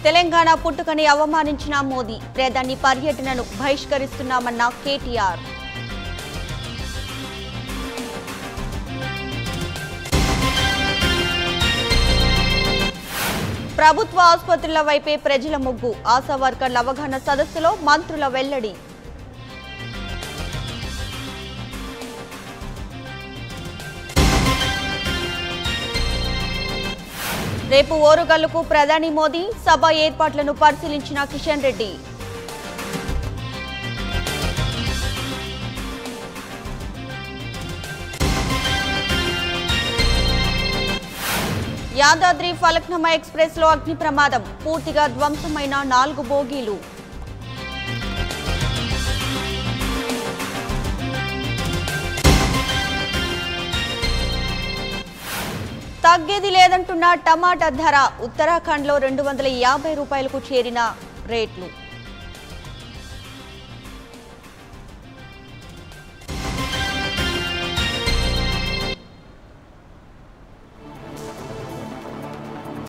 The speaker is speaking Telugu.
తెలంగాణ పుట్టుకని అవమానించిన మోదీ ప్రధాని పర్యటనను బహిష్కరిస్తున్నామన్న కేటీఆర్ ప్రభుత్వ ఆసుపత్రుల వైపే ప్రజల ముగ్గు ఆశా వర్కర్ల అవగాహన సదస్సులో మంత్రుల వెల్లడి రేపు ఓరుగల్లుకు ప్రధాని మోదీ సభ ఏర్పాట్లను పరిశీలించిన కిషన్ రెడ్డి యాదాద్రి ఫలక్నమా ఎక్స్ప్రెస్ లో అగ్ని ప్రమాదం పూర్తిగా ధ్వంసమైన నాలుగు బోగీలు తగ్గేది లేదంటున్న టమాటా ధర ఉత్తరాఖండ్లో రెండు వందల యాభై రూపాయలకు చేరిన రేట్లు